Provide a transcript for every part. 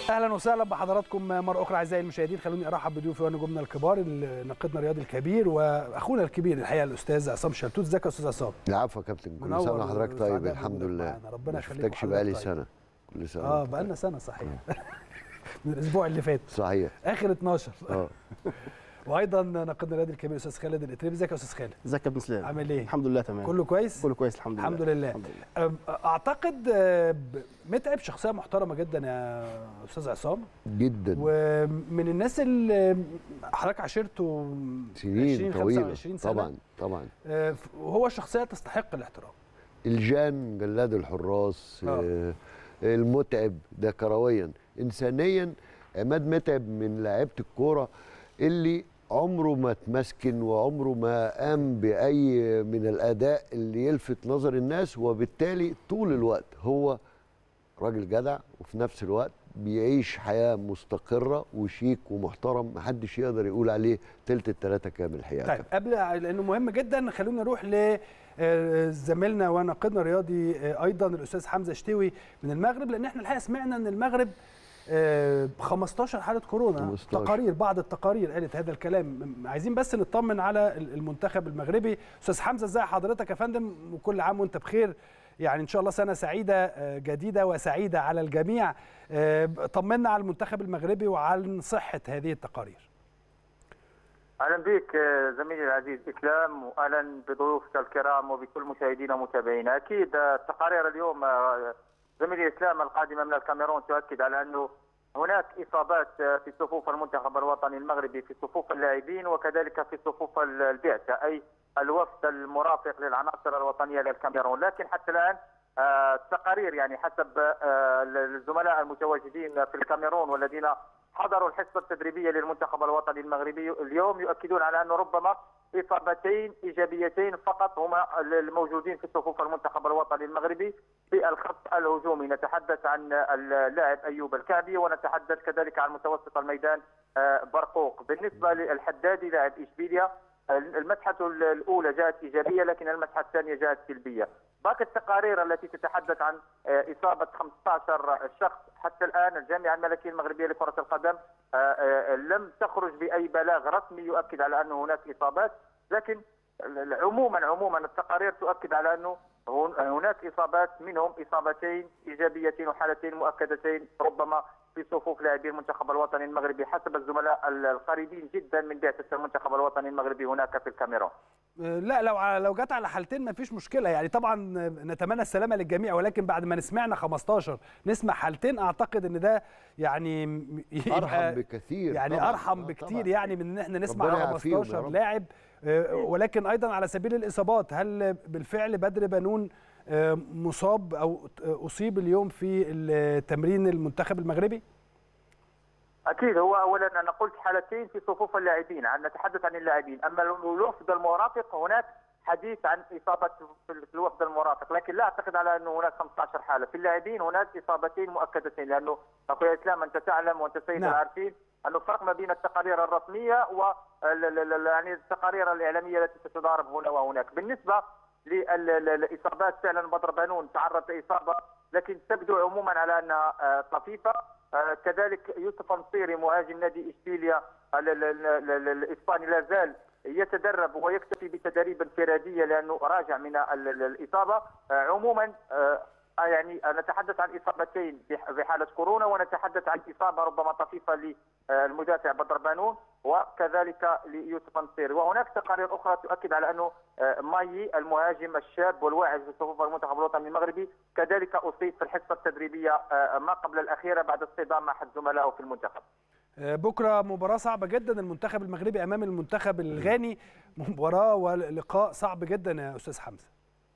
اهلا وسهلا بحضراتكم مره اخرى اعزائي المشاهدين خلوني ارحب بضيوفي ونجومنا الكبار ناقدنا الرياضي الكبير واخونا الكبير الحقيقه الاستاذ عصام شلتوت ازيك يا استاذ عصام العفو يا كابتن كل سنه وحضرتك طيب الحمد لله ربنا ما يخليك شفتكش بقالي سنه كل سنه اه بقالنا سنه صحيح من الاسبوع اللي فات صحيح اخر 12 اه وايضا ناقدنا الرياضي الكبير استاذ خالد الاتريبي ازيك يا استاذ خالد ازيك يا ابن سلام عامل ايه الحمد لله تمام كله كويس كله كويس الحمد لله الحمد لله, الحمد لله. اعتقد آه، ب- متعب شخصيه محترمه جدا يا استاذ عصام جدا ومن الناس اللي حضرتك عاشرته سنين 20 طويله 25 سنه طبعا طبعا آه، وهو شخصيه تستحق الاحترام الجان جلاد الحراس آه. آه. المتعب ده كرويا انسانيا عماد متعب من لعيبه الكوره اللي عمره ما تمسكن وعمره ما قام باي من الاداء اللي يلفت نظر الناس وبالتالي طول الوقت هو راجل جدع وفي نفس الوقت بيعيش حياه مستقره وشيك ومحترم محدش يقدر يقول عليه تلت التلاته كامل الحقيقه طيب قبل لانه مهم جدا خلونا نروح ل آه، زميلنا وناقدنا الرياضي آه، ايضا الاستاذ حمزه شتوي من المغرب لان احنا الحقيقه سمعنا ان المغرب آه، 15 حاله كورونا 15. تقارير بعض التقارير قالت هذا الكلام م- عايزين بس نطمن على ال- المنتخب المغربي استاذ حمزه ازي حضرتك يا فندم وكل عام وانت بخير يعني ان شاء الله سنه سعيده آه، جديده وسعيده على الجميع آه، طمنا على المنتخب المغربي وعن صحه هذه التقارير اهلا بك آه، زميلي العزيز اسلام واهلا بضيوفك الكرام وبكل مشاهدينا ومتابعينا اكيد آه، التقارير اليوم آه، زميلي اسلام القادمه من الكاميرون تؤكد على انه هناك اصابات آه، في صفوف المنتخب الوطني المغربي في صفوف اللاعبين وكذلك في صفوف ال- البعثه اي الوفد المرافق للعناصر الوطنيه للكاميرون لكن حتى الان آه، التقارير يعني حسب آه، الزملاء المتواجدين في الكاميرون والذين حضروا الحصه التدريبيه للمنتخب الوطني المغربي اليوم يؤكدون على انه ربما اصابتين ايجابيتين فقط هما الموجودين في صفوف المنتخب الوطني المغربي في الخط الهجومي نتحدث عن اللاعب ايوب الكعبي ونتحدث كذلك عن متوسط الميدان آه، برقوق بالنسبه للحدادي لاعب اشبيليا المسحه الاولى جاءت ايجابيه لكن المسحه الثانيه جاءت سلبيه باقي التقارير التي تتحدث عن آه، اصابه 15 شخص حتى الان الجامعه الملكيه المغربيه لكره القدم آه، آه، لم تخرج باي بلاغ رسمي يؤكد على ان هناك اصابات لكن عموما عموما التقارير تؤكد على انه هن- هناك اصابات منهم اصابتين ايجابيتين وحالتين مؤكدتين ربما في صفوف لاعبي المنتخب الوطني المغربي حسب الزملاء ال- القريبين جدا من بعثه المنتخب الوطني المغربي هناك في الكاميرون. لا لو ع- لو جت على حالتين ما فيش مشكله يعني طبعا نتمنى السلامه للجميع ولكن بعد ما نسمعنا 15 نسمع حالتين اعتقد ان ده يعني م- يبقى ارحم بكثير يعني طبعاً. ارحم آه، بكتير طبعاً. يعني من ان احنا نسمع ربنا يعافيهم يا 15 رب. لاعب آه، ولكن ايضا على سبيل الاصابات هل بالفعل بدر بنون آه، مصاب او اصيب اليوم في التمرين المنتخب المغربي؟ اكيد هو اولا انا قلت حالتين في صفوف اللاعبين عن نتحدث عن اللاعبين اما الوفد المرافق هناك حديث عن اصابه في الوفد المرافق لكن لا اعتقد على انه هناك 15 حاله في اللاعبين هناك اصابتين مؤكدتين لانه اخوي اسلام انت تعلم وانت سيد نعم. العارفين انه الفرق ما بين التقارير الرسميه و يعني التقارير الاعلاميه التي تتضارب هنا وهناك بالنسبه للاصابات فعلا بدر بنون تعرض لاصابه لكن تبدو عموما على انها آه، طفيفه آه، كذلك يوسف نصيري مهاجم نادي اشبيليا ال- ال- ال- ال- الاسباني لا زال يتدرب ويكتفي بتدريب انفراديه لانه راجع من ال- ال- الاصابه آه، عموما آه، يعني نتحدث عن اصابتين بح- بحاله كورونا ونتحدث عن اصابه ربما طفيفه للمدافع بدر بانون وكذلك ليوسف نصيري وهناك تقارير اخرى تؤكد على انه آه، مايي المهاجم الشاب والواعد في صفوف المنتخب الوطني المغربي كذلك اصيب في الحصه التدريبيه آه، ما قبل الاخيره بعد اصطدام مع احد زملائه في المنتخب آه، بكره مباراه صعبه جدا المنتخب المغربي امام المنتخب الغاني مباراه ولقاء صعب جدا يا استاذ حمزه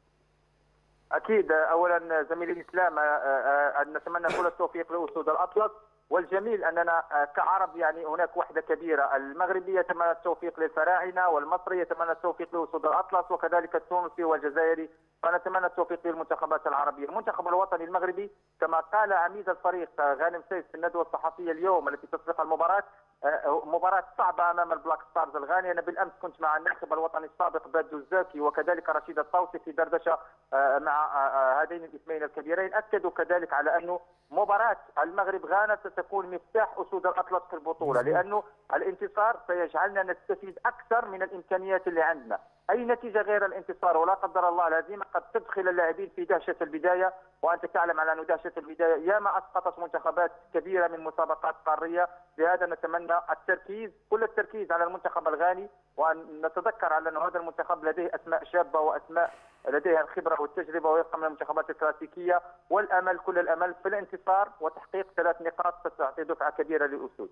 اكيد اولا زميلي اسلام آه، آه، آه، نتمنى كل التوفيق لاسود الاطلس والجميل اننا آه، كعرب يعني هناك وحده كبيره المغربي يتمنى التوفيق للفراعنه والمصري يتمنى التوفيق لاسود الاطلس وكذلك التونسي والجزائري فنتمنى التوفيق للمنتخبات العربيه، المنتخب الوطني المغربي كما قال عميد الفريق آه، غانم سيف في الندوه الصحفيه اليوم التي تسبق المباراه آه، مباراة صعبة أمام البلاك ستارز الغاني أنا بالأمس كنت مع الناخب الوطني السابق بادو الزاكي وكذلك رشيد الطوسي في دردشة آه، مع آه، آه، هذين الاسمين الكبيرين أكدوا كذلك على أنه مباراة المغرب غانا ست- تكون مفتاح اسود الاطلس في البطوله لانه الانتصار سيجعلنا نستفيد اكثر من الامكانيات اللي عندنا اي نتيجه غير الانتصار ولا قدر الله الهزيمه قد تدخل اللاعبين في دهشه البدايه وانت تعلم على ان دهشه البدايه ياما اسقطت منتخبات كبيره من مسابقات قاريه لهذا نتمنى التركيز كل التركيز على المنتخب الغاني وان نتذكر على ان هذا المنتخب لديه اسماء شابه واسماء لديها الخبره والتجربه ويبقى من المنتخبات الكلاسيكيه والامل كل الامل في الانتصار وتحقيق ثلاث نقاط ستعطي دفعه كبيره للاسود.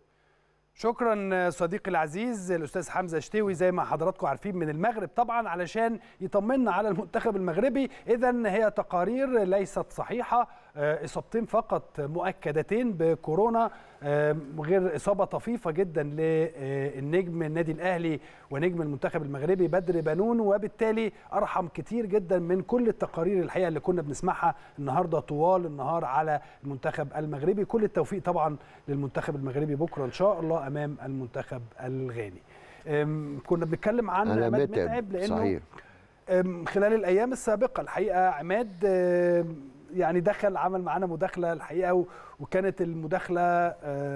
شكرا صديقي العزيز الاستاذ حمزه شتوي زي ما حضراتكم عارفين من المغرب طبعا علشان يطمنا على المنتخب المغربي اذا هي تقارير ليست صحيحه اصابتين فقط مؤكدتين بكورونا غير اصابه طفيفه جدا للنجم النادي الاهلي ونجم المنتخب المغربي بدر بنون وبالتالي ارحم كتير جدا من كل التقارير الحقيقه اللي كنا بنسمعها النهارده طوال النهار على المنتخب المغربي كل التوفيق طبعا للمنتخب المغربي بكره ان شاء الله امام المنتخب الغاني كنا بنتكلم عن عماد متعب لانه صحيح. خلال الايام السابقه الحقيقه عماد يعني دخل عمل معانا مداخله الحقيقه وكانت المداخله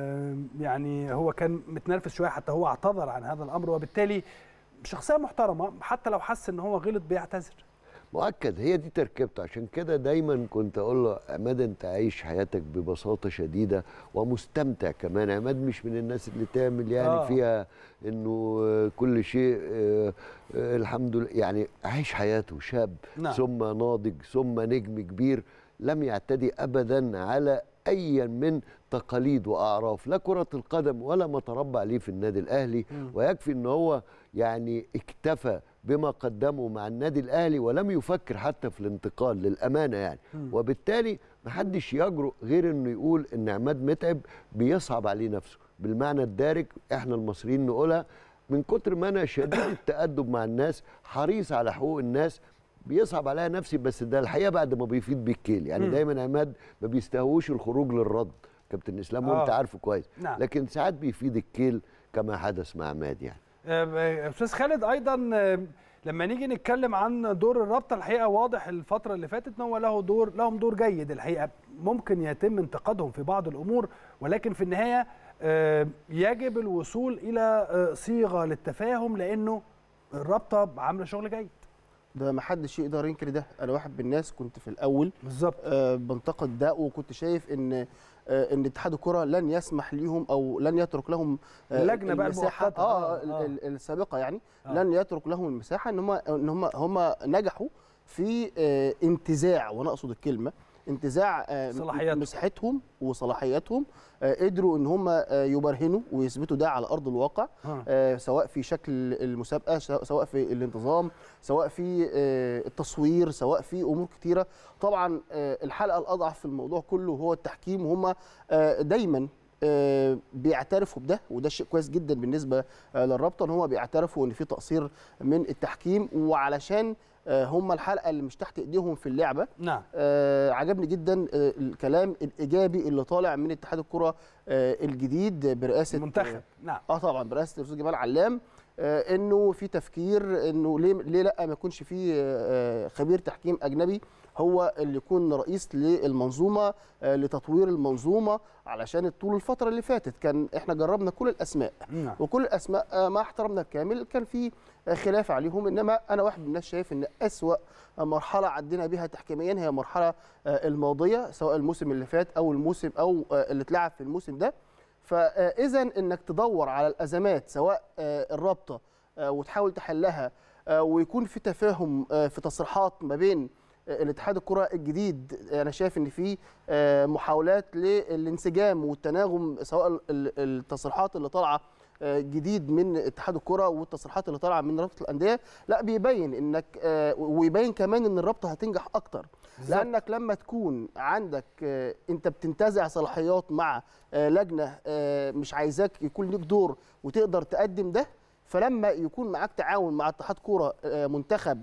يعني هو كان متنرفز شويه حتى هو اعتذر عن هذا الامر وبالتالي شخصيه محترمه حتى لو حس ان هو غلط بيعتذر مؤكد هي دي تركيبته عشان كده دايما كنت اقول له عماد انت عايش حياتك ببساطه شديده ومستمتع كمان عماد مش من الناس اللي تعمل يعني آه. فيها انه كل شيء آه الحمد لله يعني عايش حياته شاب نعم. ثم ناضج ثم نجم كبير لم يعتدي ابدا على ايا من تقاليد واعراف لا كره القدم ولا ما تربى عليه في النادي الاهلي م. ويكفي ان هو يعني اكتفى بما قدمه مع النادي الاهلي ولم يفكر حتى في الانتقال للامانه يعني م. وبالتالي محدش يجرؤ غير انه يقول ان عماد متعب بيصعب عليه نفسه بالمعنى الدارج احنا المصريين نقولها من كتر ما انا شديد التادب مع الناس حريص على حقوق الناس بيصعب عليا نفسي بس ده الحقيقه بعد ما بيفيد بالكيل يعني م. دايما عماد ما بيستهوش الخروج للرد كابتن اسلام آه. وانت عارفه كويس نعم. لكن ساعات بيفيد الكيل كما حدث مع عماد يعني استاذ خالد ايضا لما نيجي نتكلم عن دور الرابطه الحقيقه واضح الفتره اللي فاتت ان هو له دور لهم دور جيد الحقيقه ممكن يتم انتقادهم في بعض الامور ولكن في النهايه يجب الوصول الى صيغه للتفاهم لانه الرابطه عامله شغل جيد ده ما حدش يقدر ينكر ده انا واحد من الناس كنت في الاول بالظبط آه بنتقد ده وكنت شايف ان آه ان اتحاد الكره لن يسمح ليهم او لن يترك لهم آه اللجنه بقى المساحه آه, آه, آه السابقه يعني آه لن يترك لهم المساحه ان هم ان هم هم نجحوا في آه انتزاع وانا اقصد الكلمه انتزاع صلاحياتهم. مساحتهم وصلاحياتهم قدروا ان هم يبرهنوا ويثبتوا ده على ارض الواقع ها. سواء في شكل المسابقه سواء في الانتظام سواء في التصوير سواء في امور كتيره طبعا الحلقه الاضعف في الموضوع كله هو التحكيم وهم دايما بيعترفوا بده وده شيء كويس جدا بالنسبه للرابطه ان هم بيعترفوا ان في تقصير من التحكيم وعلشان هم الحلقه اللي مش تحت ايديهم في اللعبه نعم آه عجبني جدا آه الكلام الايجابي اللي طالع من اتحاد الكره آه الجديد برئاسه المنتخب نعم اه طبعا برئاسه الاستاذ جمال علام آه انه في تفكير انه ليه ليه لا ما يكونش في آه خبير تحكيم اجنبي هو اللي يكون رئيس للمنظومه آه لتطوير المنظومه علشان طول الفتره اللي فاتت كان احنا جربنا كل الاسماء نعم. وكل الاسماء آه مع احترامنا الكامل كان في خلاف عليهم انما انا واحد من الناس شايف ان اسوا مرحله عدينا بها تحكيميا هي المرحله الماضيه سواء الموسم اللي فات او الموسم او اللي اتلعب في الموسم ده فاذا انك تدور على الازمات سواء الرابطه وتحاول تحلها ويكون في تفاهم في تصريحات ما بين الاتحاد الكره الجديد انا شايف ان في محاولات للانسجام والتناغم سواء التصريحات اللي طالعه جديد من اتحاد الكره والتصريحات اللي طالعه من رابطه الانديه لا بيبين انك ويبين كمان ان الرابطه هتنجح اكتر بالزبط. لانك لما تكون عندك انت بتنتزع صلاحيات مع لجنه مش عايزاك يكون ليك دور وتقدر تقدم ده فلما يكون معاك تعاون مع اتحاد كوره منتخب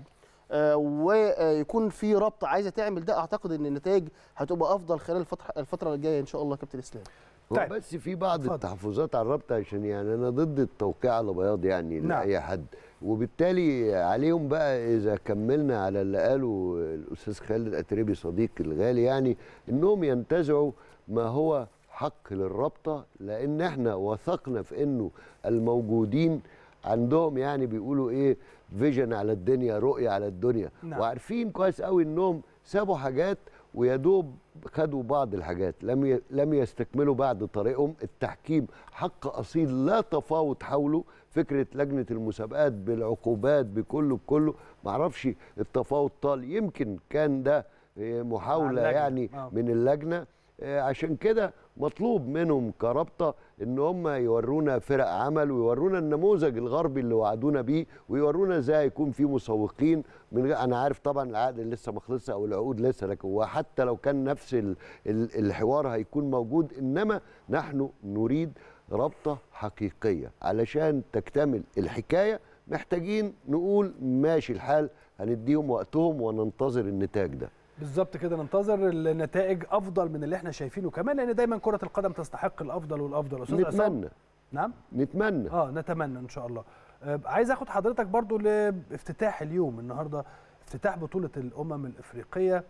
ويكون في رابطه عايزه تعمل ده اعتقد ان النتائج هتبقى افضل خلال الفتره الفتره الجايه ان شاء الله كابتن اسلام هو طيب. بس في بعض فضل. التحفظات على الرابطه عشان يعني انا ضد التوقيع على بياض يعني نعم. لاي حد وبالتالي عليهم بقى اذا كملنا على اللي قاله الاستاذ خالد اتربي صديقي الغالي يعني انهم ينتزعوا ما هو حق للرابطه لان احنا وثقنا في انه الموجودين عندهم يعني بيقولوا ايه فيجن على الدنيا رؤيه على الدنيا نعم. وعارفين كويس قوي انهم سابوا حاجات ويا دوب خدوا بعض الحاجات لم ي... لم يستكملوا بعد طريقهم التحكيم حق اصيل لا تفاوت حوله فكره لجنه المسابقات بالعقوبات بكله بكله معرفش التفاوت طال يمكن كان ده إيه، محاوله اللجنة. يعني آه. من اللجنه آه، عشان كده مطلوب منهم كرابطه ان هم يورونا فرق عمل ويورونا النموذج الغربي اللي وعدونا بيه ويورونا ازاي يكون في مسوقين من غير انا عارف طبعا العقد لسه ما خلصش او العقود لسه لكن وحتى لو كان نفس ال ال الحوار هيكون موجود انما نحن نريد رابطه حقيقيه علشان تكتمل الحكايه محتاجين نقول ماشي الحال هنديهم وقتهم وننتظر النتاج ده بالظبط كده ننتظر النتائج افضل من اللي احنا شايفينه كمان لان دايما كره القدم تستحق الافضل والافضل استاذ عصام نتمنى نعم نتمنى اه نتمنى ان شاء الله آه عايز اخد حضرتك برضو لافتتاح اليوم النهارده افتتاح بطوله الامم الافريقيه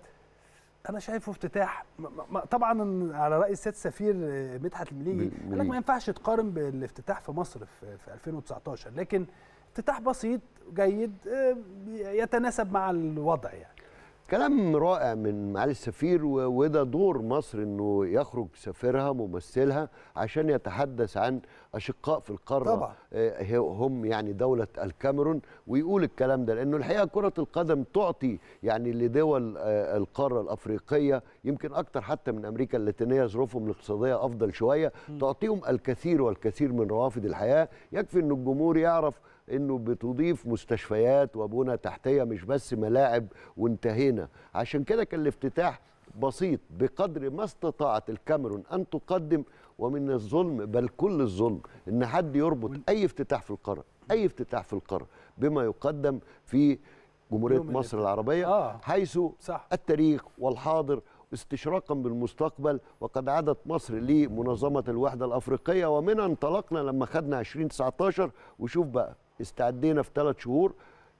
انا شايفه افتتاح م- م- طبعا على راي السيد سفير آه، مدحت المليجي مل- قال لك ما ينفعش تقارن بالافتتاح في مصر في, في 2019 لكن افتتاح بسيط جيد آه، يتناسب مع الوضع يعني كلام رائع من معالي السفير و- وده دور مصر انه يخرج سفيرها ممثلها عشان يتحدث عن اشقاء في القاره طبعا. آه، هي- هم يعني دوله الكاميرون ويقول الكلام ده لانه الحقيقه كره القدم تعطي يعني لدول آه، القاره الافريقيه يمكن اكتر حتى من امريكا اللاتينيه ظروفهم الاقتصاديه افضل شويه تعطيهم الكثير والكثير من روافد الحياه يكفي ان الجمهور يعرف انه بتضيف مستشفيات وبنى تحتيه مش بس ملاعب وانتهينا عشان كده كان الافتتاح بسيط بقدر ما استطاعت الكاميرون ان تقدم ومن الظلم بل كل الظلم ان حد يربط اي افتتاح في القاره اي افتتاح في القاره بما يقدم في جمهوريه يوم مصر الافتتاح. العربيه آه. حيث صح. التاريخ والحاضر استشراقا بالمستقبل وقد عادت مصر لمنظمه الوحده الافريقيه ومنها انطلقنا لما خدنا 2019 وشوف بقى استعدينا في ثلاث شهور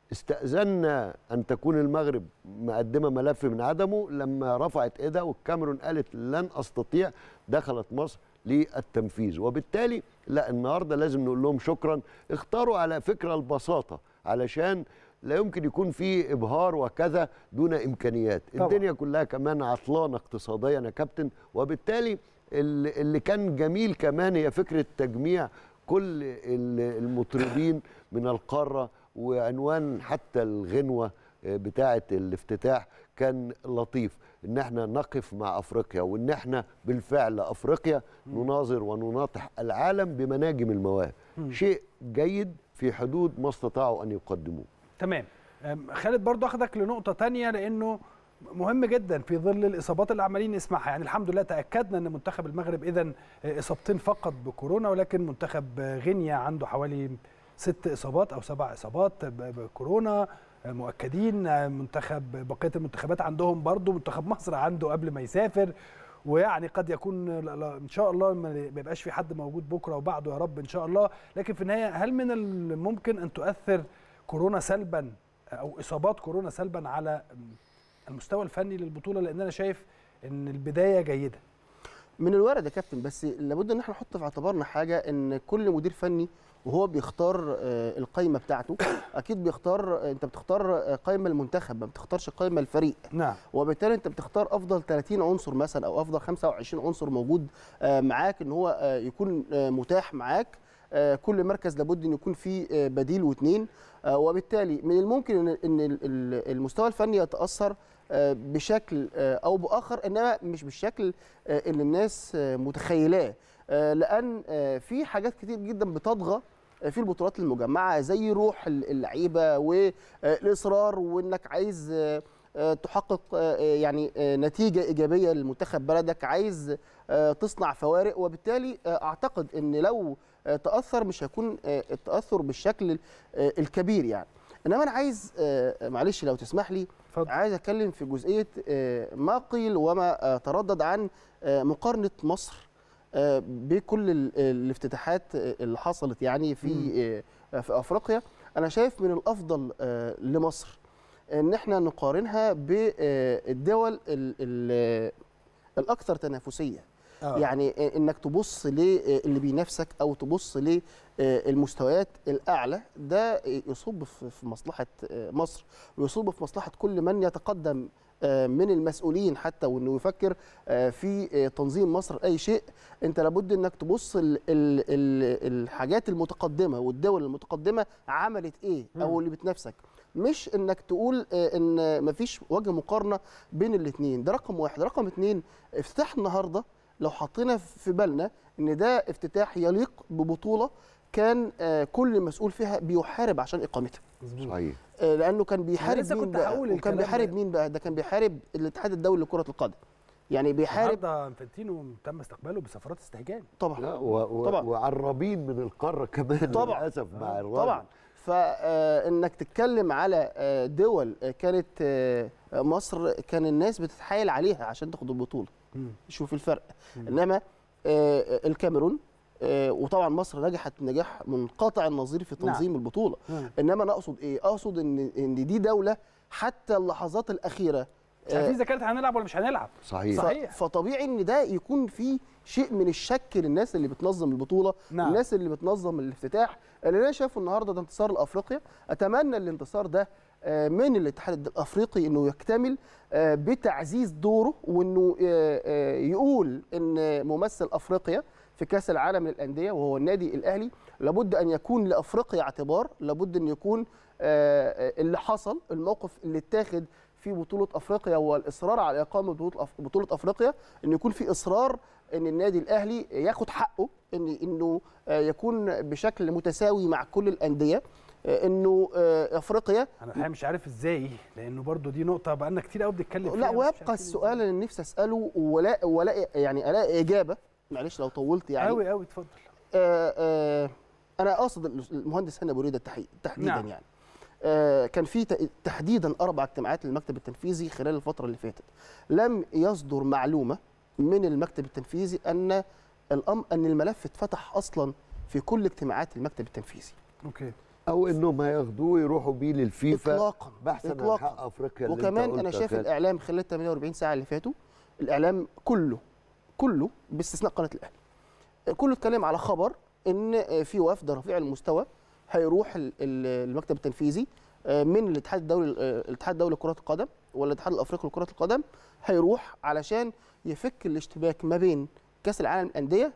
استأذنا أن تكون المغرب مقدمة ملف من عدمه لما رفعت إيدها والكاميرون قالت لن أستطيع دخلت مصر للتنفيذ وبالتالي لا النهارده لازم نقول لهم شكرا اختاروا على فكرة البساطة علشان لا يمكن يكون في ابهار وكذا دون امكانيات طبعا. الدنيا كلها كمان عطلانه اقتصاديا يا كابتن وبالتالي اللي اللي كان جميل كمان هي فكره تجميع كل ال- المطربين من القاره وعنوان حتى الغنوه آه، بتاعه الافتتاح كان لطيف ان احنا نقف مع افريقيا وان احنا بالفعل افريقيا نناظر ونناطح العالم بمناجم المواهب شيء جيد في حدود ما استطاعوا ان يقدموه تمام أم، خالد برضو اخدك لنقطه تانية لانه مهم جدا في ظل الاصابات اللي عمالين نسمعها يعني الحمد لله تاكدنا ان منتخب المغرب اذا اصابتين فقط بكورونا ولكن منتخب غينيا عنده حوالي ست اصابات او سبع اصابات ب- بكورونا مؤكدين منتخب بقيه المنتخبات عندهم برضو منتخب مصر عنده قبل ما يسافر ويعني قد يكون لا- لا ان شاء الله ما ما يبقاش في حد موجود بكره وبعده يا رب ان شاء الله لكن في النهايه هل من الممكن ان تؤثر كورونا سلبا او اصابات كورونا سلبا على المستوى الفني للبطوله لان انا شايف ان البدايه جيده من الوارد يا كابتن بس لابد ان احنا نحط في اعتبارنا حاجه ان كل مدير فني وهو بيختار آه، القايمه بتاعته اكيد بيختار آه، انت بتختار آه، قايمه المنتخب ما بتختارش قايمه الفريق نعم وبالتالي انت بتختار افضل 30 عنصر مثلا او افضل 25 عنصر موجود آه، معاك ان هو آه، يكون آه، متاح معاك آه، كل مركز لابد ان يكون فيه آه، بديل واثنين آه، وبالتالي من الممكن ان ان ال- ال- المستوى الفني يتاثر آه، بشكل آه، او باخر انما مش بالشكل آه، اللي الناس آه، متخيلاه آه، لان آه، في حاجات كتير جدا بتطغى آه، في البطولات المجمعه زي روح ال- اللعيبه والاصرار وانك عايز آه، آه، تحقق آه، يعني آه، نتيجه ايجابيه لمنتخب بلدك عايز آه، تصنع فوارق وبالتالي آه، اعتقد ان لو آه، تاثر مش هيكون آه، التاثر بالشكل آه، الكبير يعني انما انا عايز آه، معلش لو تسمح لي اتفضل. عايز اتكلم في جزئيه آه، ما قيل وما آه، تردد عن آه، مقارنه مصر آه، بكل ال- الافتتاحات آه، اللي حصلت يعني في آه، في افريقيا انا شايف من الافضل آه، لمصر ان احنا نقارنها بالدول ال- ال- الاكثر تنافسيه آه. يعني انك تبص للي بينافسك او تبص للمستويات الاعلى ده يصب في في مصلحه مصر ويصب في مصلحه كل من يتقدم من المسؤولين حتى وانه يفكر في تنظيم مصر اي شيء انت لابد انك تبص ال ال ال الحاجات المتقدمه والدول المتقدمه عملت ايه او اللي بتنافسك مش انك تقول ان مفيش وجه مقارنه بين الاثنين ده رقم واحد رقم اثنين افتتاح النهارده لو حطينا في بالنا ان ده افتتاح يليق ببطوله كان كل مسؤول فيها بيحارب عشان اقامتها صحيح لانه كان بيحارب لسه مين كنت بقى هقول وكان الكلام بيحارب ده. مين بقى ده كان بيحارب الاتحاد الدولي لكره القدم يعني بيحارب النهارده انفانتينو تم استقباله بسفرات استهجان طبعا لا و... و... طبعا. وعربين من القاره كمان طبعا. للاسف مع الراجل طبعا فانك تتكلم على آه، دول آه، كانت آه، مصر كان الناس بتتحايل عليها عشان تاخد البطوله مم. شوف الفرق انما آه، الكاميرون آه، وطبعا مصر نجحت نجاح منقطع النظير في تنظيم البطوله مم. انما انا اقصد ايه اقصد ان ان دي دوله حتى اللحظات الاخيره مش عارفين اذا كانت هنلعب ولا مش هنلعب صحيح ف- صحيح. فطبيعي ان ده يكون في شيء من الشك للناس اللي بتنظم البطوله نعم. الناس اللي بتنظم الافتتاح اللي انا شايفه النهارده ده انتصار لافريقيا اتمنى الانتصار ده آه، من الاتحاد الافريقي انه يكتمل آه، بتعزيز دوره وانه آه، آه، يقول ان ممثل افريقيا في كاس العالم للانديه وهو النادي الاهلي لابد ان يكون لافريقيا اعتبار لابد ان يكون آه، آه، اللي حصل الموقف اللي اتاخد في بطوله افريقيا والاصرار على اقامه بطوله أف- بطوله افريقيا ان يكون في اصرار ان النادي الاهلي ياخد حقه ان انه آه، يكون بشكل متساوي مع كل الانديه آه، انه آه، افريقيا انا الحقيقه مش عارف ازاي لانه برضو دي نقطه بقالنا كتير قوي بنتكلم فيها لا بس مش ويبقى عارفين السؤال اللي نفسي اساله ولا ولا يعني الاقي اجابه معلش لو طولت يعني قوي قوي اتفضل آه آه انا اقصد المهندس هاني ابو ريده التحي- تحديدا نعم. يعني آه كان في ت- تحديدا اربع اجتماعات للمكتب التنفيذي خلال الفتره اللي فاتت لم يصدر معلومه من المكتب التنفيذي ان الامر ان الملف اتفتح اصلا في كل اجتماعات المكتب التنفيذي اوكي او انهم هياخدوه يروحوا بيه للفيفا اطلاقا بحثا عن إطلاقاً. حق افريقيا اللي أنت وكمان انا قلته شايف كان- الاعلام خلال 48 ساعه اللي فاتوا الاعلام كله كله باستثناء قناه الاهلي كله اتكلم على خبر ان في وفد رفيع المستوى هيروح ال- ال- المكتب التنفيذي من الاتحاد الدولي الاتحاد الدولي لكره القدم والاتحاد الافريقي لكره القدم هيروح علشان يفك الاشتباك ما بين كاس العالم للانديه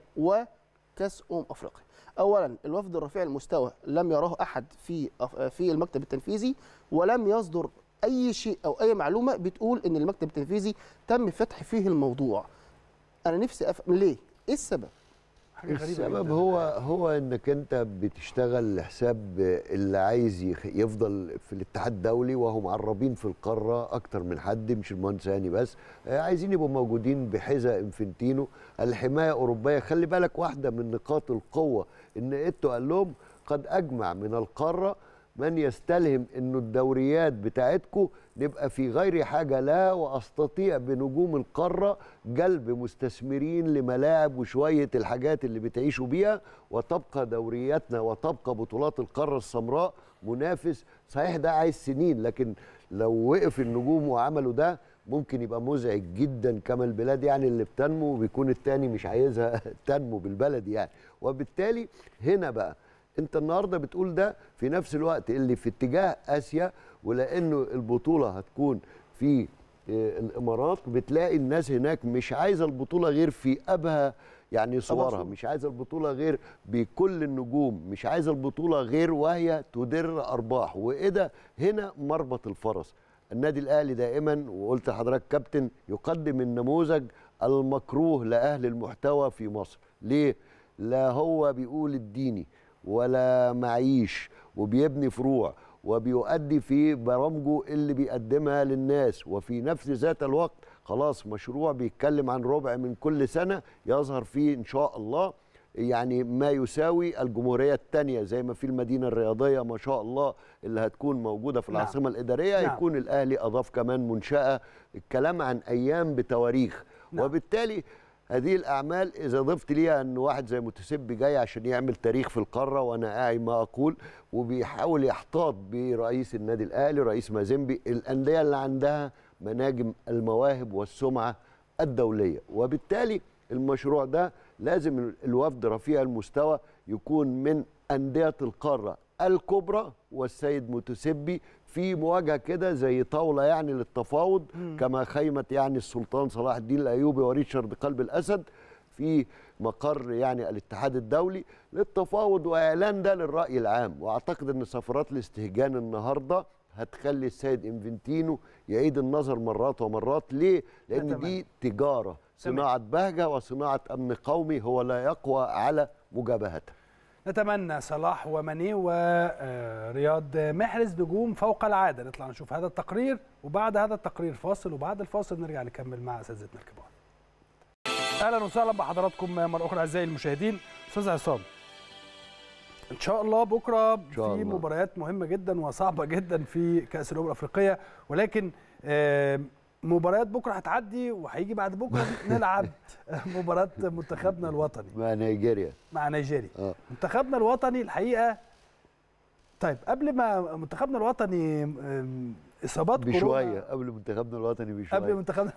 وكاس امم افريقيا اولا الوفد الرفيع المستوى لم يراه احد في أف- في المكتب التنفيذي ولم يصدر اي شيء او اي معلومه بتقول ان المكتب التنفيذي تم فتح فيه الموضوع انا نفسي افهم ليه ايه السبب حاجه غريبه السبب جداً. هو هو انك انت بتشتغل لحساب اللي عايز يخ- يفضل في الاتحاد الدولي وهو معربين في القاره اكتر من حد مش المهندس هاني بس آه، عايزين يبقوا موجودين بحذاء انفنتينو الحمايه اوروبيه خلي بالك واحده من نقاط القوه ان ايتو قال لهم قد اجمع من القاره من يستلهم انه الدوريات بتاعتكم نبقى في غير حاجه لا واستطيع بنجوم القاره جلب مستثمرين لملاعب وشويه الحاجات اللي بتعيشوا بيها وتبقى دورياتنا وتبقى بطولات القاره السمراء منافس صحيح ده عايز سنين لكن لو وقف النجوم وعملوا ده ممكن يبقى مزعج جدا كما البلاد يعني اللي بتنمو بيكون التاني مش عايزها تنمو بالبلد يعني وبالتالي هنا بقى انت النهارده بتقول ده في نفس الوقت اللي في اتجاه اسيا ولانه البطوله هتكون في آه، الامارات بتلاقي الناس هناك مش عايزه البطوله غير في ابهى يعني صورها صورة. مش عايزه البطوله غير بكل النجوم مش عايزه البطوله غير وهي تدر ارباح وايه ده هنا مربط الفرس النادي الاهلي دائما وقلت لحضرتك كابتن يقدم النموذج المكروه لاهل المحتوى في مصر ليه لا هو بيقول الديني ولا معيش وبيبني فروع وبيؤدي في برامجه اللي بيقدمها للناس وفي نفس ذات الوقت خلاص مشروع بيتكلم عن ربع من كل سنة يظهر فيه إن شاء الله يعني ما يساوي الجمهورية الثانية زي ما في المدينة الرياضية ما شاء الله اللي هتكون موجودة في نعم. العاصمة الإدارية نعم. يكون الأهلي أضاف كمان منشأة الكلام عن أيام بتواريخ نعم. وبالتالي هذه الاعمال اذا ضفت ليها ان واحد زي متسبي جاي عشان يعمل تاريخ في القاره وانا قاعد ما اقول وبيحاول يحتاط برئيس النادي الاهلي رئيس مازيمبي الانديه اللي عندها مناجم المواهب والسمعه الدوليه وبالتالي المشروع ده لازم الوفد رفيع المستوى يكون من انديه القاره الكبرى والسيد متسبي في مواجهه كده زي طاوله يعني للتفاوض كما خيمت يعني السلطان صلاح الدين الايوبي وريتشارد قلب الاسد في مقر يعني الاتحاد الدولي للتفاوض واعلان ده للراي العام واعتقد ان سفرات الاستهجان النهارده هتخلي السيد انفنتينو يعيد النظر مرات ومرات ليه؟ لان تمام. دي تجاره صناعه بهجه وصناعه امن قومي هو لا يقوى على مجابهتها نتمنى صلاح وماني ورياض محرز نجوم فوق العاده نطلع نشوف هذا التقرير وبعد هذا التقرير فاصل وبعد الفاصل نرجع نكمل مع اساتذتنا الكبار اهلا وسهلا بحضراتكم مره اخرى اعزائي المشاهدين استاذ عصام ان شاء الله بكره شاء في الله. مباريات مهمه جدا وصعبه جدا في كاس الامم الافريقيه ولكن آه، مباريات بكره هتعدي وهيجي بعد بكره نلعب مباراه منتخبنا الوطني مع نيجيريا مع نيجيريا اه منتخبنا الوطني الحقيقه طيب قبل ما منتخبنا الوطني أم، اصابات بشويه كورونا قبل منتخبنا الوطني بشويه قبل منتخبنا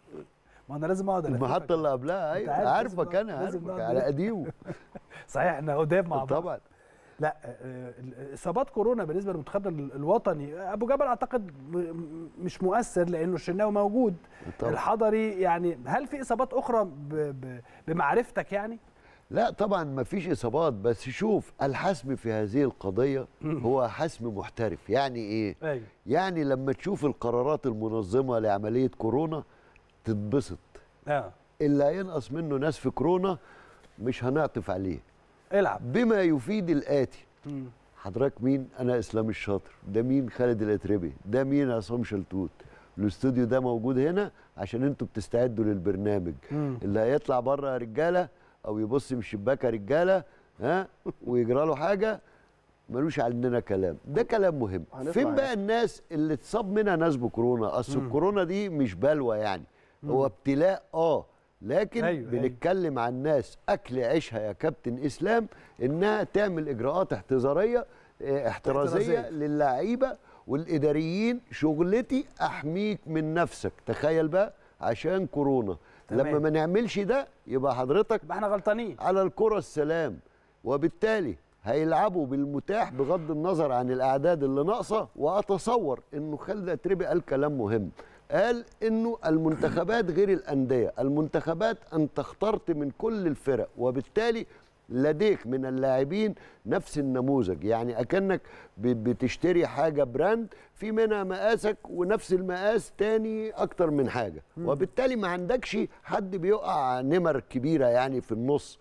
ما انا لازم اقعد ألففك. المحطه اللي قبلها أنت ايوه عارف عارفك لازم انا لازم عارفك نقعد على نلف. قديمه صحيح احنا قدام مع بعض طبعا لا آه، ال- اصابات كورونا بالنسبه لمنتخبنا ال- الوطني ابو جبل اعتقد م- م- مش مؤثر لانه الشناوي موجود طبعا. الحضري يعني هل في اصابات اخرى ب- ب- بمعرفتك يعني لا طبعا ما فيش اصابات بس شوف الحسم في هذه القضيه هو حسم محترف يعني ايه ايوه يعني لما تشوف القرارات المنظمه لعمليه كورونا تتبسط اه اللي هينقص منه ناس في كورونا مش هنعطف عليه العب بما يفيد الاتي مم. حضرتك مين انا اسلام الشاطر ده مين خالد الاتربي ده مين عصام شلتوت الاستوديو ده موجود هنا عشان انتوا بتستعدوا للبرنامج مم. اللي هيطلع بره يا رجاله او يبص من الشباك يا رجاله ها ويجرى له حاجه ملوش عندنا كلام ده كلام مهم هنطلع فين يعني. بقى الناس اللي اتصاب منها ناس بكورونا اصل الكورونا دي مش بلوى يعني هو ابتلاء اه لكن أيوة، أيوة أيوة. بنتكلم عن ناس اكل عيشها يا كابتن اسلام انها تعمل اجراءات احتذاريه اه، احترازيه احترازية. للعيبه والاداريين شغلتي احميك من نفسك تخيل بقى عشان كورونا تمام. لما ما نعملش ده يبقى حضرتك يبقى احنا غلطانين على الكرة السلام وبالتالي هيلعبوا بالمتاح بغض النظر عن الاعداد اللي ناقصه واتصور انه خالد اتربي قال كلام مهم قال انه المنتخبات غير الانديه المنتخبات انت اخترت من كل الفرق وبالتالي لديك من اللاعبين نفس النموذج يعني اكنك ب- بتشتري حاجه براند في منها مقاسك ونفس المقاس تاني اكتر من حاجه وبالتالي ما عندكش حد بيقع نمر كبيره يعني في النص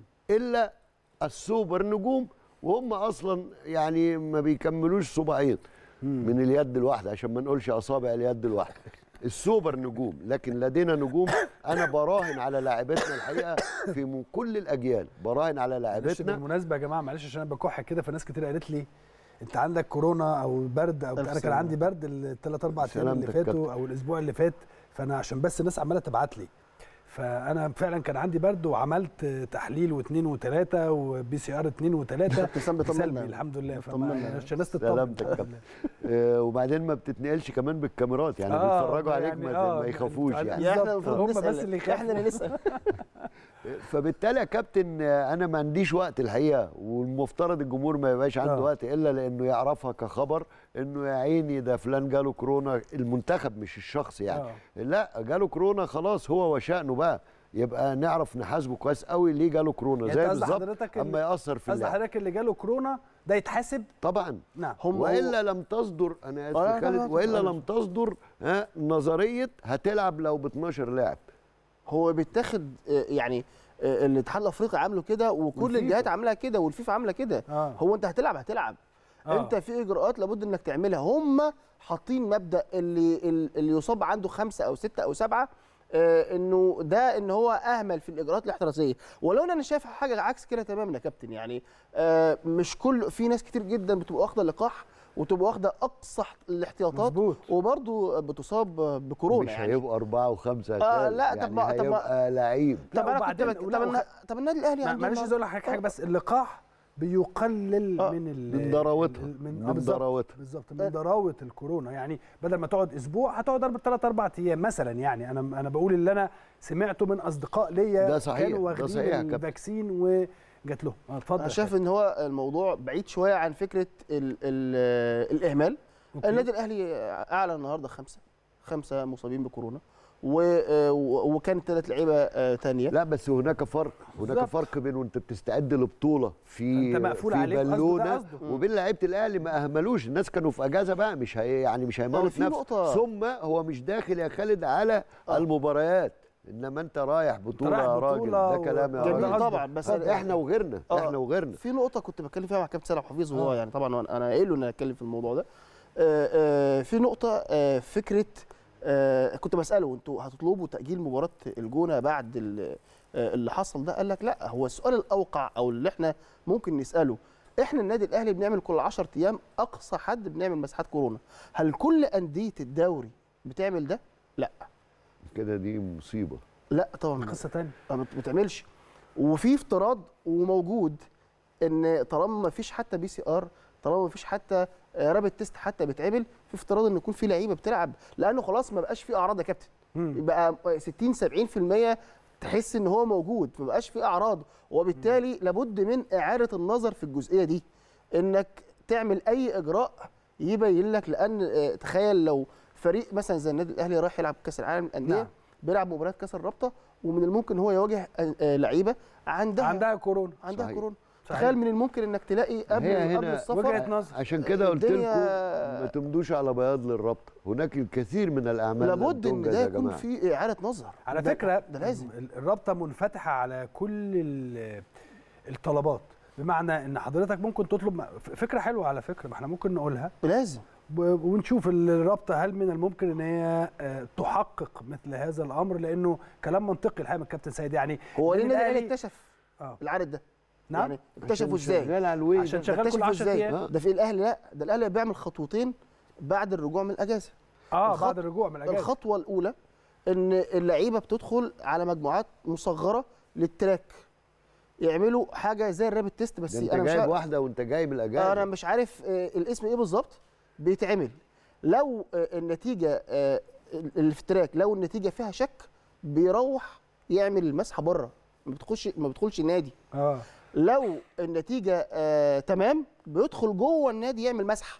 الا السوبر نجوم وهم اصلا يعني ما بيكملوش صباعين من اليد الواحده عشان ما نقولش اصابع اليد الواحده السوبر نجوم لكن لدينا نجوم انا براهن على لاعبتنا الحقيقه في من كل الاجيال براهن على معلش لاعبتنا بالمناسبه يا جماعه معلش عشان انا بكح كده فناس كتير قالت لي انت عندك كورونا او برد او ألف انا كان سلامة. عندي برد الثلاث اربع ايام اللي سلامتك فاتوا او الاسبوع اللي فات فانا عشان بس الناس عماله تبعت لي فانا فعلا كان عندي برد وعملت تحليل واثنين وثلاثه وبي سي ار اثنين وثلاثه ابتسام بيطمنا. سلبي الحمد لله فما- بيطمنا. عشان الناس تطمن سلامتك يا كابتن. آه، وبعدين ما بتتنقلش كمان بالكاميرات يعني آه، بيتفرجوا عليك يعني ما, آه، ما يخافوش يعني- يعني يا احنا بالظبط. المفروض هم نسأل بس اللي يخافوا. احنا اللي نسال فبالتالي يا كابتن آه، انا ما عنديش وقت الحقيقه والمفترض الجمهور ما يبقاش عنده آه. وقت الا لانه يعرفها كخبر انه يا عيني ده فلان جاله كورونا المنتخب مش الشخص يعني آه. لا جاله كورونا خلاص هو وشأنه بقى يبقى نعرف نحاسبه كويس قوي ليه جاله كورونا يعني زي أنت قصد بالظبط حضرتك اما إن- ياثر في قصد اللعب حضرتك اللي جاله كورونا ده يتحاسب طبعا نعم هم والا لم تصدر انا اسف آه، لا، يا لا، لا، خالد والا لا. لم تصدر ها نظريه هتلعب لو ب 12 لاعب هو بيتاخد آه، يعني آه، الاتحاد الافريقي عامله كده وكل والفيفا. الجهات عاملاها كده والفيفا عامله كده آه. هو انت هتلعب هتلعب آه. انت في اجراءات لابد انك تعملها هم حاطين مبدا اللي اللي يصاب عنده خمسه او سته او سبعه آه انه ده ان هو اهمل في الاجراءات الاحترازيه ولو إن انا شايف حاجه عكس كده تماما يا كابتن يعني آه مش كل في ناس كتير جدا بتبقى واخده لقاح وتبقى واخده اقصى الاحتياطات مظبوط. وبرضه بتصاب بكورونا مش يعني هيبقوا أربعة وخمسة آه، تالت، لا، طب يعني ما- طب ما- هيبقى لعيب طب لا، انا كنت وبعدين- بك... لا، طب, النا... وخ- طب النادي الاهلي ما- عنده معلش عايز اقول لك حاجه حاجة بس اللقاح بيقلل آه، من ال- من ضراوتها ال- من, من آه بالظبط ضراوتها بالظبط من ضراوه الكورونا يعني بدل ما تقعد اسبوع هتقعد اربع ثلاث اربع ايام مثلا يعني انا انا بقول اللي انا سمعته من اصدقاء ليا ده صحيح، كانوا ده واخدين صحيح يا كابتن. الفاكسين وجات لهم آه، اتفضل انا يا شايف ان هو الموضوع بعيد شويه عن فكره ال ال الاهمال أوكي. النادي الاهلي اعلن النهارده خمسه خمسه مصابين بكورونا و- آه، و- وكان ثلاث لعيبه ثانيه لا بس هناك فرق هناك بالظبط. فرق بين وانت بتستعد لبطوله في أنت مقفول في عليك، قصده ده بالونه قصده. وبين لعيبه الاهلي ما اهملوش الناس كانوا في اجازه بقى مش هي يعني مش هيموت في نفسه نقطة- ثم هو مش داخل يا خالد على آه. المباريات انما انت رايح بطوله رايح يا راجل بطولة ده و- كلام يا جميل جميل راجل قصدك. طبعا بس طب احنا وغيرنا آه. احنا وغيرنا في نقطه كنت بتكلم فيها مع كابتن سلام حفيظ وهو آه. يعني طبعا انا قايل له ان انا اتكلم في الموضوع ده آه، آه، في نقطه آه، فكره آه، كنت بساله انتوا هتطلبوا تاجيل مباراه الجونه بعد ال- آه، اللي حصل ده قال لك لا هو السؤال الاوقع او اللي احنا ممكن نساله احنا النادي الاهلي بنعمل كل 10 ايام اقصى حد بنعمل مساحات كورونا هل كل انديه الدوري بتعمل ده لا كده دي مصيبه لا طبعا قصه ثانيه ما بت- بتعملش وفي افتراض وموجود ان طالما ما فيش حتى بي سي ار طالما ما فيش حتى آه، رابط تيست حتى بيتعمل في افتراض ان يكون في لعيبه بتلعب لانه خلاص ما بقاش في اعراض يا كابتن يبقى 60 70% تحس ان هو موجود ما بقاش في اعراض وبالتالي لابد من اعاده النظر في الجزئيه دي انك تعمل اي اجراء يبين لك لان آه، تخيل لو فريق مثلا زي النادي الاهلي رايح يلعب كاس العالم للانديه نعم. بيلعب مباراه كاس الرابطه ومن الممكن هو يواجه آه، آه، لعيبه عندها عندها كورونا عندها صحيح. كورونا صحيح. تخيل من الممكن انك تلاقي قبل هي قبل هنا السفر وجهة نظر. عشان كده قلت لكم الدنيا- ما تمدوش على بياض للربط هناك الكثير من الاعمال لم لابد ان تنجز ده يا يكون جماعة. في اعاده نظر على ده- فكره ده لازم ال- الرابطه منفتحه على كل ال- الطلبات بمعنى ان حضرتك ممكن تطلب ف- فكره حلوه على فكره ما احنا ممكن نقولها لازم و- ونشوف الرابطه هل من الممكن ان هي آه، تحقق مثل هذا الامر لانه كلام منطقي الحقيقه من الكابتن سيد يعني هو ليه النادي النادي الاهلي الأهلي- اكتشف اه العدد ده نعم يعني اكتشفوا عشان ازاي شغال على الويب عشان ده. شغال كل اكتشفوا 10 ازاي ايام آه. ده في الاهلي لا ده الاهلي بيعمل خطوتين بعد الرجوع من الاجازه اه الخط- بعد الرجوع من الاجازه الخطوه الاولى ان اللعيبه بتدخل على مجموعات مصغره للتراك يعملوا حاجه زي الرابط تيست بس ده انت انا مش جايب عارف واحده وانت جاي من الاجازه انا مش عارف آه، الاسم ايه بالظبط بيتعمل لو آه، النتيجه آه، اللي في التراك لو النتيجه فيها شك بيروح يعمل المسحه بره ما بتخش ما بتدخلش النادي اه لو النتيجه آه تمام بيدخل جوه النادي يعمل مسحه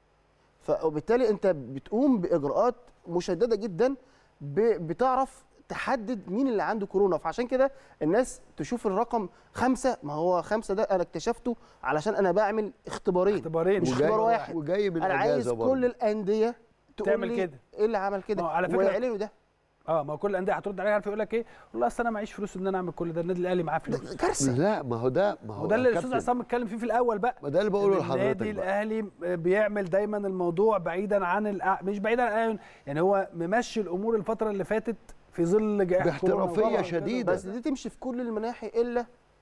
فبالتالي انت بتقوم باجراءات مشدده جدا ب- بتعرف تحدد مين اللي عنده كورونا فعشان كده الناس تشوف الرقم خمسة ما هو خمسة ده انا اكتشفته علشان انا بعمل اختبارين اختبارين مش وجاي- اختبار واحد وجاي من انا عايز اجازه برضه. كل الانديه تقول تعمل لي كده. ايه اللي عمل كده ما هو على فكرة- ويعلنوا ده اه ما هو كل الانديه هترد عليها عارف يقول لك ايه والله اصل انا معيش فلوس ان انا اعمل كل ده النادي الاهلي معاه ده فلوس كارثه لا ما هو ده ما هو وده اللي يا الاستاذ كابتن، عصام اتكلم فيه في الاول بقى ما ده اللي بقوله إن لحضرتك النادي بقى. الاهلي بيعمل دايما الموضوع بعيدا عن الأع... مش بعيدا عن الأعين، يعني هو ممشي الامور الفتره اللي فاتت في ظل جائحه كورونا باحترافية وطبعاً كده. شديدة. بس دي تمشي في كل المناحي الا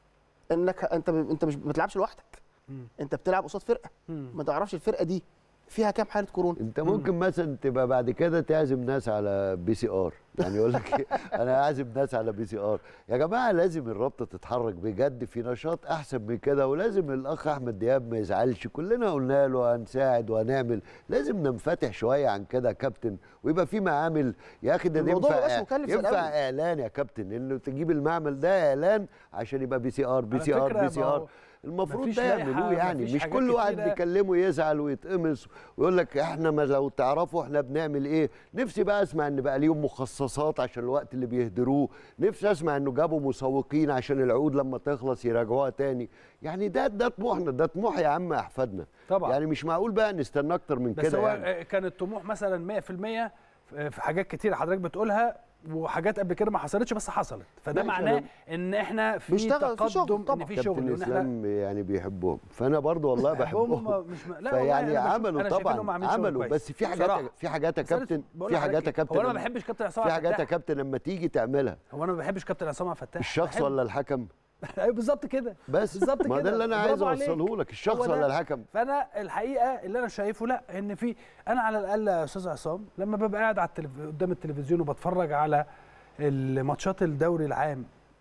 انك انت ب... انت مش ما بتلعبش لوحدك مم. انت بتلعب قصاد فرقه مم. ما تعرفش الفرقه دي فيها كام حاله كورونا انت ممكن مثلا تبقى بعد كده تعزم ناس على بي سي ار يعني يقول لك إيه، انا عازم ناس على بي سي ار يا جماعه لازم الرابطه تتحرك بجد في نشاط احسن من كده ولازم الاخ احمد دياب ما يزعلش كلنا قلنا له هنساعد وهنعمل لازم ننفتح شويه عن كده يا كابتن ويبقى في معامل يا اخي ده الموضوع ينفع مبقاش مكلف زي ينفع الأول. اعلان يا كابتن انه تجيب المعمل ده اعلان عشان يبقى بي سي ار بي على سي ار فكرة بي سي ما هو ار المفروض مفيش ده لائحة، يعملوه يعني مفيش مش حاجات كل واحد كتيرة. بيكلمه يزعل ويتقمص ويقول لك احنا ما لو تعرفوا احنا بنعمل ايه نفسي بقى اسمع ان بقى ليهم مخصصات عشان الوقت اللي بيهدروه نفسي اسمع انه جابوا مسوقين عشان العقود لما تخلص يراجعوها تاني يعني ده ده طموحنا ده طموح يا عم احفادنا طبعا يعني مش معقول بقى نستنى اكتر من بس كده هو يعني. يعني. كان الطموح مثلا 100% في حاجات كتير حضرتك بتقولها وحاجات قبل كده ما حصلتش بس حصلت فده ماشي، معناه أنا- ان احنا في بيشتغل في شغل تقدم طبعا. ان في كابتن شغل وان احنا اسلام يعني بيحبهم فانا برضو والله بحبهم هم مش م... لا والله فيعني أنا بشوف- عملوا أنا شايف إنهم طبعا عاملين شغل عملوا كويس. بس في حاجات بصراحة. في حاجات يا بس أنا كابتن بقول في لحضرتك حاجات يا إيه، كابتن هو انا ما لما- بحبش كابتن عصام في عبد حاجات يا الفتاح. كابتن لما تيجي تعملها هو انا ما بحبش كابتن عصام عبد الفتاح الشخص بحب- ولا الحكم ايوه بالظبط كده بس بالظبط ما كده ده اللي انا برافو عايز عليك. اوصله لك الشخص هو ده. ولا الحكم فانا الحقيقه اللي انا شايفه لا ان في انا على الاقل يا استاذ عصام لما ببقى قاعد على التلف... قدام التلفزيون وبتفرج على الماتشات الدوري العام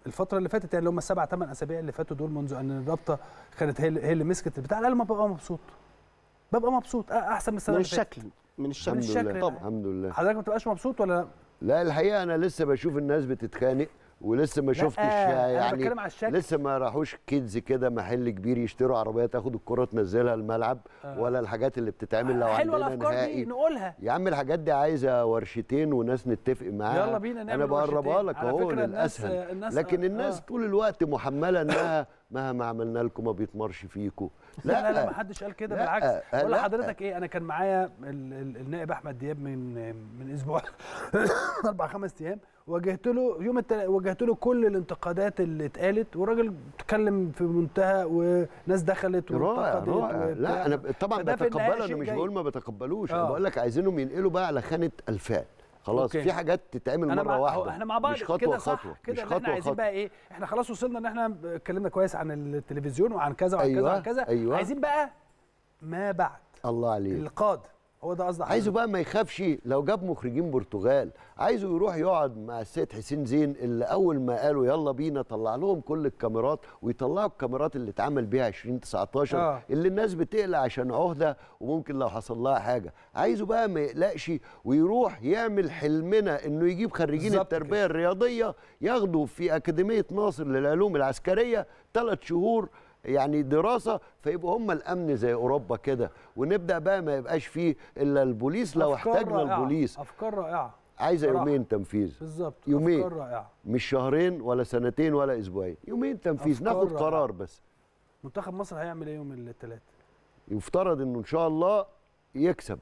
الفتره اللي فاتت يعني اللي هم السبع ثمان اسابيع اللي فاتوا دول منذ ان الرابطه كانت هي اللي- هي اللي مسكت البتاع على الاقل ما ببقى مبسوط ببقى مبسوط أ- احسن من السنه من اللي فاتت. الشكل من الشكل الحمد الشكل لله طبعاً. الحمد لله حضرتك ما بتبقاش مبسوط ولا لا الحقيقه انا لسه بشوف الناس بتتخانق ولسه ما شفتش أنا يعني بتكلم على الشكل. لسه ما راحوش كيدز كده محل كبير يشتروا عربيه تاخد الكره تنزلها الملعب آه. ولا الحاجات اللي بتتعمل لو حلوه عندنا الافكار دي نهائي نقولها يا عم الحاجات دي عايزه ورشتين وناس نتفق معاها يلا بينا نعمل انا بقربها ورشتين. لك على اهو فكرة الناس- للاسهل الناس- لكن آه، الناس آه. طول الوقت محمله انها مهما عملنا لكم ما بيتمرش فيكم لا لا لا ما حدش قال كده لا، بالعكس آه، بقول لا. لحضرتك ايه انا كان معايا ال- ال- النائب احمد دياب من من اسبوع اربع خمس ايام واجهت له يوم التل... واجهت له كل الانتقادات اللي اتقالت والراجل اتكلم في منتهى وناس دخلت رائع وانتقدت رائع وبتاع. لا انا طبعا فده في النهاية بتقبله شيء انا مش جيد. بقول ما بتقبلوش آه. انا بقول لك عايزينهم ينقلوا بقى على خانه الفان خلاص أوكي. في حاجات تتعمل انا مره مع... واحده هو احنا مع بعض مش خطوه كده صح خطوه كده مش اللي احنا خطوه عايزين خطوه بقى ايه احنا خلاص وصلنا ان احنا اتكلمنا كويس عن التلفزيون وعن كذا وعن كذا أيوة، وعن كذا أيوة. عايزين بقى ما بعد الله عليك القاد هو ده قصدي عايزه حضرتك. بقى ما يخافش لو جاب مخرجين برتغال عايزه يروح يقعد مع السيد حسين زين اللي اول ما قالوا يلا بينا طلع لهم كل الكاميرات ويطلعوا الكاميرات اللي اتعمل بيها 2019 آه. اللي الناس بتقلق عشان عهده وممكن لو حصل لها حاجه عايزه بقى ما يقلقش ويروح يعمل حلمنا انه يجيب خريجين بالظبط التربيه الرياضيه ياخدوا في اكاديميه ناصر للعلوم العسكريه ثلاث شهور يعني دراسه فيبقوا هم الامن زي اوروبا كده ونبدا بقى ما يبقاش فيه الا البوليس لو أفكار احتاجنا رائعة. البوليس افكار رائعه عايزه صراحة. يومين تنفيذ بالظبط يومين. افكار رائعه مش شهرين ولا سنتين ولا اسبوعين يومين تنفيذ أفكار ناخد رائعة. قرار بس منتخب مصر هيعمل ايه يوم الثلاث يفترض انه ان شاء الله يكسب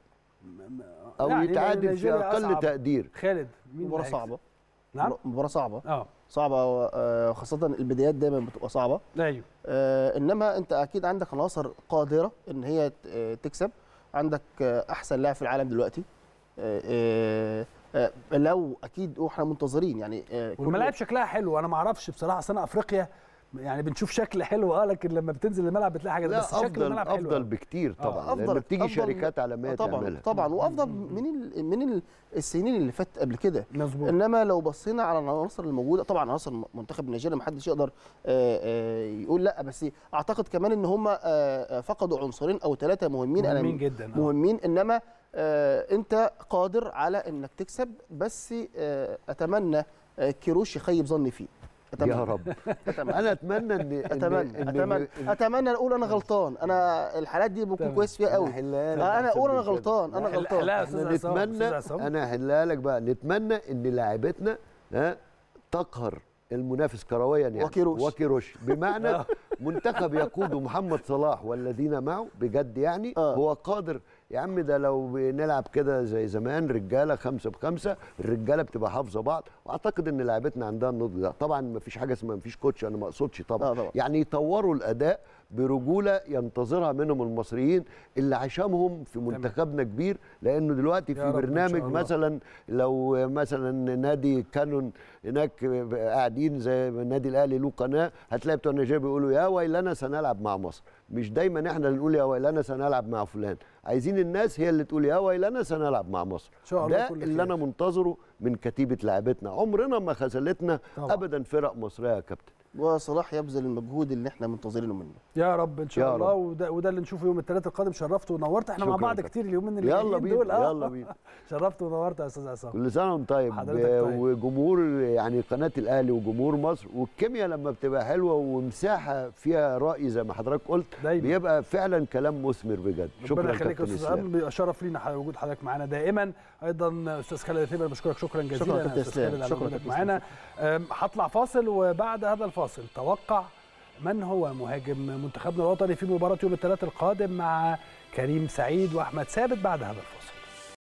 او يعني يتعادل في نيجيريا اقل أصعب. تقدير خالد مين مباراه اللي صعبه هيكسب؟ نعم مباراه صعبه اه صعبه آه، خاصه البدايات دايما بتبقى صعبه ايوه آه، انما انت اكيد عندك عناصر قادره ان هي ت- آه، تكسب عندك آه، احسن لاعب في العالم دلوقتي آه، آه، آه، لو اكيد واحنا منتظرين يعني آه، كل- والملاعب شكلها حلو انا ما اعرفش بصراحه اصل انا افريقيا يعني بنشوف شكل حلو اه لكن لما بتنزل الملعب بتلاقي حاجه لا بس شكل افضل الملعب حلو افضل أوي. بكتير آه، طبعا لان أفضل- بتيجي أفضل- شركات عالميه آه، طبعا تعملها طبعا وافضل من ال- من ال- السنين اللي فاتت قبل كده مظبوط انما لو بصينا على العناصر الموجوده طبعا عناصر منتخب نيجيريا ما حدش يقدر آه، آه، يقول لا بس اعتقد كمان ان هم فقدوا عنصرين او ثلاثه مهمين أنا مهمين جدا آه. مهمين انما آه، انت قادر على انك تكسب بس آه، اتمنى آه، كيروش يخيب ظني فيه اتمنى يا رب اتمنى انا اتمنى ان إن- اتمنى إن- اتمنى إن- اتمنى اقول انا غلطان انا الحالات دي بكون تمام. كويس فيها قوي أحلها لك آه، انا أحسن اقول انا من كده. غلطان انا لا، غلطان لا، احنا أستاذ عصام، نتمنى أستاذ عصام. انا هحلها لك بقى نتمنى ان لاعبتنا ها تقهر المنافس كرويا يعني وكيروش. وكيروش بمعنى منتخب يقوده محمد صلاح والذين معه بجد يعني آه. هو قادر يا عم ده لو بنلعب كده زي زمان رجاله خمسه بخمسه الرجاله بتبقى حافظه بعض واعتقد ان لعيبتنا عندها النضج ده طبعا ما فيش حاجه اسمها ما فيش كوتش انا ما اقصدش طبعا آه طبعا. يعني يطوروا الاداء برجوله ينتظرها منهم المصريين اللي عشمهم في منتخبنا كبير لانه دلوقتي يا في رب إن برنامج شاء الله. مثلا لو مثلا نادي كانون هناك قاعدين زي النادي الاهلي له قناه هتلاقي بتوع نيجيريا بيقولوا يا ويلنا سنلعب مع مصر مش دايما احنا اللي نقول يا ويلنا سنلعب مع فلان عايزين الناس هي اللي تقول يا ويلنا سنلعب مع مصر إن شاء الله ده كل اللي خير. انا منتظره من كتيبه لعبتنا عمرنا ما خذلتنا طبعا. ابدا فرق مصريه يا كابتن وصلاح يبذل المجهود اللي احنا منتظرينه منه يا رب ان شاء يا الله رب. وده, وده اللي نشوفه يوم الثلاث القادم شرفت ونورت احنا مع شكراً بعض كابتن. كتير اليومين اللي يلا جايين بينا دول اه يلا بينا شرفت ونورت يا استاذ عصام كل سنه وانت طيب حضرتك طيب. وجمهور يعني قناه الاهلي وجمهور مصر والكيمياء لما بتبقى حلوه ومساحه فيها راي زي ما حضرتك قلت دايما بيبقى فعلا كلام مثمر بجد ربنا شكرا يخليك يا كابتن استاذ اسلام عم بيبقى شرف لينا ح- وجود حضرتك معانا دائما ايضا استاذ خالد الهبه بشكرك شكرا جزيلا شكراً يا كابتن أستاذ إسلام. خالد على شكراً وجودك كابتن معانا أم، هطلع فاصل وبعد هذا الفاصل توقع من هو مهاجم منتخبنا الوطني في مباراه يوم الثلاث القادم مع كريم سعيد واحمد ثابت بعد هذا الفاصل